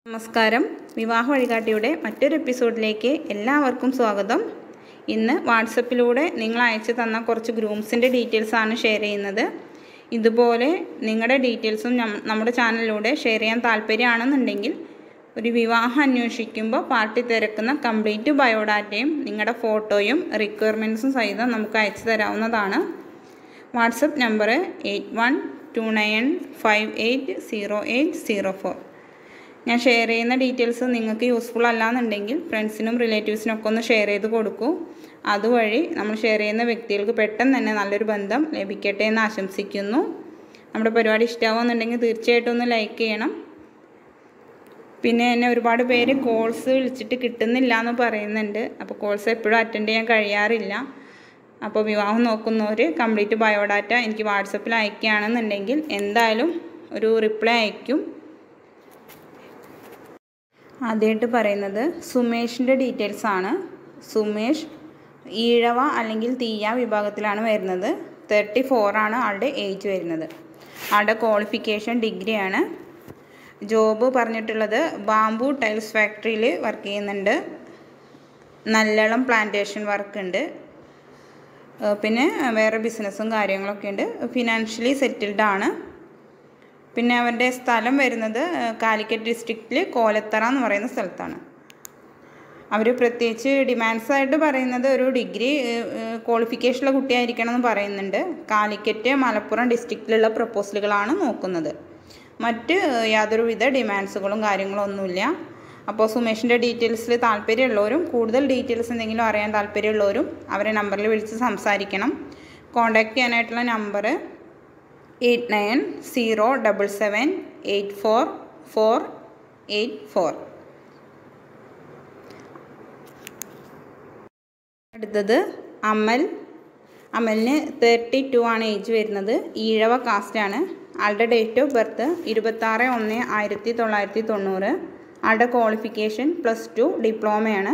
നമസ്കാരം വിവാഹ വഴികാട്ടിയുടെ മറ്റൊരു എപ്പിസോഡിലേക്ക് എല്ലാവർക്കും സ്വാഗതം ഇന്ന് വാട്സപ്പിലൂടെ നിങ്ങൾ അയച്ചു തന്ന കുറച്ച് ഗ്രൂംസിൻ്റെ ഡീറ്റെയിൽസാണ് ഷെയർ ചെയ്യുന്നത് ഇതുപോലെ നിങ്ങളുടെ ഡീറ്റെയിൽസും നം- നമ്മുടെ ചാനലിലൂടെ ഷെയർ ചെയ്യാൻ താല്പര്യമാണെന്നുണ്ടെങ്കിൽ ഒരു വിവാഹം അന്വേഷിക്കുമ്പോൾ പാർട്ടി തിരക്കുന്ന കംപ്ലീറ്റ് ബയോഡാറ്റയും നിങ്ങളുടെ ഫോട്ടോയും റിക്വയർമെൻറ്റ്സും സഹിതം നമുക്ക് അയച്ചു തരാവുന്നതാണ് WhatsApp number eight one two nine five eight zero eight zero four ഞാൻ ഷെയർ ചെയ്യുന്ന ഡീറ്റെയിൽസ് നിങ്ങൾക്ക് യൂസ്ഫുൾ അല്ലാന്നുണ്ടെങ്കിൽ ഫ്രണ്ട്സിനും റിലേറ്റീവ്സിനും ഒക്കെ ഒന്ന് ഷെയർ ചെയ്ത് കൊടുക്കൂ അതുവഴി നമ്മൾ ഷെയർ ചെയ്യുന്ന വ്യക്തികൾക്ക് പെട്ടെന്ന് തന്നെ നല്ലൊരു ബന്ധം ലഭിക്കട്ടെ എന്ന് ആശംസിക്കുന്നു നമ്മുടെ പരിപാടി ഇഷ്ടമാവുന്നുണ്ടെങ്കിൽ തീർച്ചയായിട്ടും ഒന്ന് ലൈക്ക് ചെയ്യണം പിന്നെ എന്നെ ഒരുപാട് പേര് കോൾസ് വിളിച്ചിട്ട് കിട്ടുന്നില്ല എന്ന് പറയുന്നുണ്ട് അപ്പോൾ കോൾസ് എപ്പോഴും അറ്റൻഡ് ചെയ്യാൻ കഴിയാറില്ല അപ്പോൾ വിവാഹം നോക്കുന്നവർ കംപ്ലീറ്റ് ബയോഡാറ്റ എനിക്ക് വാട്സപ്പിൽ അയക്കുകയാണെന്നുണ്ടെങ്കിൽ എന്തായാലും ഒരു റിപ്ലൈ അയക്കും ആദ്യമായിട്ട് പറയുന്നത് സുമേഷിൻ്റെ ഡീറ്റെയിൽസ് ആണ് സുമേഷ് ഈഴവ അല്ലെങ്കിൽ തീയ വിഭാഗത്തിലാണ് വരുന്നത് തേർട്ടി ഫോറാണ് ആളുടെ ഏജ് വരുന്നത് ആളുടെ ക്വാളിഫിക്കേഷൻ ഡിഗ്രിയാണ് ജോബ് പറഞ്ഞിട്ടുള്ളത് ബാംബു ടൈൽസ് ഫാക്ടറിയിൽ വർക്ക് ചെയ്യുന്നുണ്ട് നല്ലളം പ്ലാന്റേഷൻ വർക്ക് ഉണ്ട് ഏഹ് പിന്നെ വേറെ ബിസിനസ്സും കാര്യങ്ങളൊക്കെ ഉണ്ട് ഫിനാൻഷ്യലി സെറ്റിൽഡ് ആണ് പിന്നെ അവരുടെ സ്ഥലം വരുന്നത് ഏഹ് കാലിക്കറ്റ് ഡിസ്ട്രിക്റ്റിൽ കോലത്തറ എന്ന് പറയുന്ന സ്ഥലത്താണ് അവർ പ്രത്യേകിച്ച് ഡിമാൻഡ്സ് ആയിട്ട് പറയുന്നത് ഒരു ഡിഗ്രി ക്വാളിഫിക്കേഷനുള്ള കുട്ടിയായിരിക്കണം എന്ന് പറയുന്നുണ്ട് കാലിക്കറ്റ് മലപ്പുറം ഡിസ്ട്രിക്റ്റിലുള്ള പ്രപ്പോസലുകളാണ് നോക്കുന്നത് മറ്റ് ഏഹ് യാതൊരുവിധ ഡിമാൻഡ്സുകളും കാര്യങ്ങളും ഒന്നുമില്ല അപ്പോൾ സുമേഷിൻ്റെ ഡീറ്റെയിൽസിൽ താല്പര്യമുള്ളവരും കൂടുതൽ ഡീറ്റെയിൽസ് എന്തെങ്കിലും അറിയാൻ താല്പര്യമുള്ളവരും അവരെ നമ്പറിൽ വിളിച്ച് സംസാരിക്കണം കോൺടാക്റ്റ് ചെയ്യാനായിട്ടുള്ള number eight nine zero double seven eight four four eight four അടുത്തത് അമൽ അമലിന് തേർട്ടി ടു ആണ് ഏജ് വരുന്നത് ഈഴവ കാസ്റ്റാണ് ആളുടെ ഡേറ്റ് ഓഫ് ബർത്ത് ഇരുപത്താറ് ഒന്ന് ആയിരത്തി തൊള്ളായിരത്തി തൊണ്ണൂറ് ആളുടെ ക്വാളിഫിക്കേഷൻ പ്ലസ് ടു ഡിപ്ലോമയാണ്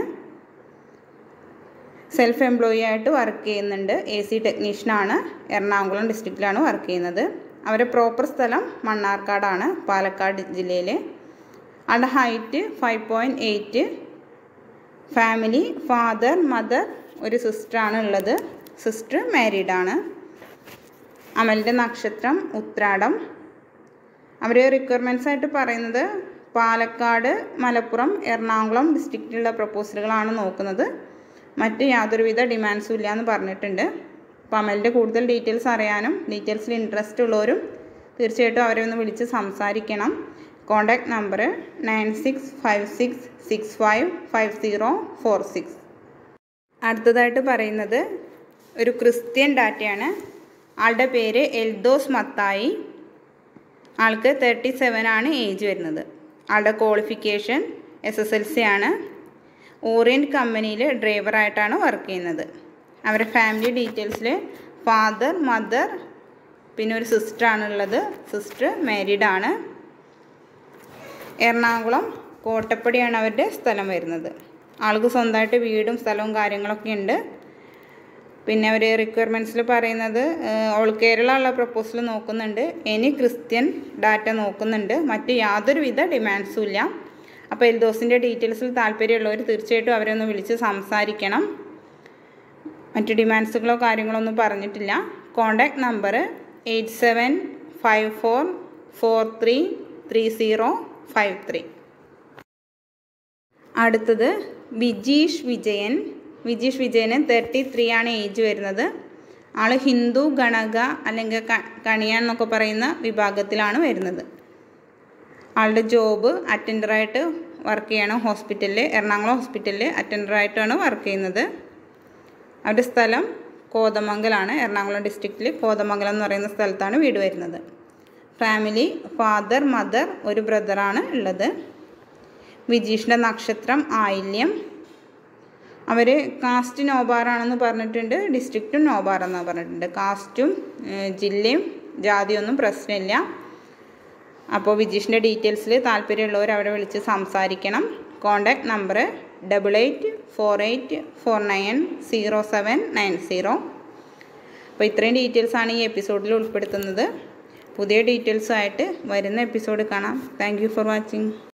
സെൽഫ് എംപ്ലോയി ആയിട്ട് വർക്ക് ചെയ്യുന്നുണ്ട് എ സി ടെക്നീഷ്യനാണ് എറണാകുളം ഡിസ്ട്രിക്റ്റിലാണ് വർക്ക് ചെയ്യുന്നത് അവരുടെ പ്രോപ്പർ സ്ഥലം മണ്ണാർക്കാടാണ് പാലക്കാട് ജില്ലയിലെ ആളുടെ height five point eight family father mother ഒരു സിസ്റ്ററാണ് ഉള്ളത് സിസ്റ്റർ മാരീഡാണ് അമലിൻ്റെ നക്ഷത്രം ഉത്രാടം അവർ റിക്വയർമെൻറ്റ്സ് ആയിട്ട് പറയുന്നത് പാലക്കാട് മലപ്പുറം എറണാകുളം ഡിസ്ട്രിക്റ്റിലുള്ള പ്രപ്പോസലുകളാണ് നോക്കുന്നത് മറ്റ് യാതൊരുവിധ ഡിമാൻഡ്സും ഇല്ല എന്ന് പറഞ്ഞിട്ടുണ്ട് അപ്പോൾ അമലിൻ്റെ കൂടുതൽ ഡീറ്റെയിൽസ് അറിയാനും ഡീറ്റെയിൽസിൽ ഇൻട്രസ്റ്റ് ഉള്ളവരും തീർച്ചയായിട്ടും അവരെ ഒന്ന് വിളിച്ച് സംസാരിക്കണം contact number nine six five six six five five zero four six അടുത്തതായിട്ട് പറയുന്നത് ഒരു ക്രിസ്ത്യൻ ഡാറ്റയാണ് ആളുടെ പേര് എൽദോസ് മത്തായി ആൾക്ക് തേർട്ടി സെവൻ ആണ് ഏജ് വരുന്നത് ആളുടെ qualification S S L C ആണ് ഓറിയൻറ്റ് കമ്പനിയിൽ ഡ്രൈവറായിട്ടാണ് വർക്ക് ചെയ്യുന്നത് അവരുടെ ഫാമിലി ഡീറ്റെയിൽസിൽ ഫാദർ മദർ പിന്നെ ഒരു സിസ്റ്ററാണ് ഉള്ളത് സിസ്റ്റർ മാരീഡ് ആണ് എറണാകുളം കോട്ടപ്പടിയാണ് അവരുടെ സ്ഥലം വരുന്നത് ആൾക്ക് സ്വന്തമായിട്ട് വീടും സ്ഥലവും കാര്യങ്ങളൊക്കെ ഉണ്ട് പിന്നെ അവർ റിക്വയർമെൻറ്റ്സിൽ പറയുന്നത് ഓൾ കേരള ഉള്ള പ്രപ്പോസൽ നോക്കുന്നുണ്ട് എനി ക്രിസ്ത്യൻ ഡാറ്റ നോക്കുന്നുണ്ട് മറ്റ് യാതൊരുവിധ ഡിമാൻഡ്സും ഇല്ല അപ്പോൾ എൽദോസിൻ്റെ ഡീറ്റെയിൽസിൽ താല്പര്യമുള്ളവർ തീർച്ചയായിട്ടും അവരെ ഒന്ന് വിളിച്ച് സംസാരിക്കണം മറ്റ് ഡിമാൻഡ്സുകളോ കാര്യങ്ങളോ ഒന്നും പറഞ്ഞിട്ടില്ല contact number eight seven five four four three three zero five three അടുത്തത് വിജീഷ് വിജയൻ വിജീഷ് വിജയന് തേർട്ടി ത്രീ ആണ് ഏജ് വരുന്നത് ആൾ ഹിന്ദു ഗണക അല്ലെങ്കിൽ ക- കണിയാൻ എന്നൊക്കെ പറയുന്ന വിഭാഗത്തിലാണ് വരുന്നത് ആളുടെ ജോബ് അറ്റൻഡറായിട്ട് വർക്ക് ചെയ്യണം ഹോസ്പിറ്റലിൽ എറണാകുളം ഹോസ്പിറ്റലിൽ അറ്റൻഡറായിട്ടാണ് വർക്ക് ചെയ്യുന്നത് അവരുടെ സ്ഥലം കോതമംഗലാണ് എറണാകുളം ഡിസ്ട്രിക്റ്റിൽ കോതമംഗലം എന്ന് പറയുന്ന സ്ഥലത്താണ് വീട് വരുന്നത് ഫാമിലി ഫാദർ മദർ ഒരു ബ്രദറാണ് ഉള്ളത് വിജീഷിൻ്റെ നക്ഷത്രം ആയില്യം അവർ കാസ്റ്റ് നോബാറാണെന്ന് പറഞ്ഞിട്ടുണ്ട് ഡിസ്ട്രിക്റ്റും നോബാറെന്ന് പറഞ്ഞിട്ടുണ്ട് കാസ്റ്റും ഏഹ്, ജില്ലയും ജാതിയൊന്നും പ്രശ്നമില്ല അപ്പോൾ വിജീഷിൻ്റെ ഡീറ്റെയിൽസിൽ താല്പര്യമുള്ളവർ അവരെ വിളിച്ച് സംസാരിക്കണം contact number double eight four eight four nine zero seven nine zero അപ്പോൾ ഇത്രയും ഡീറ്റെയിൽസാണ് ഈ എപ്പിസോഡിൽ ഉൾപ്പെടുത്തുന്നത് പുതിയ ഡീറ്റെയിൽസുമായിട്ട് വരുന്ന എപ്പിസോഡ് കാണാം താങ്ക് യു ഫോർ വാച്ചിങ്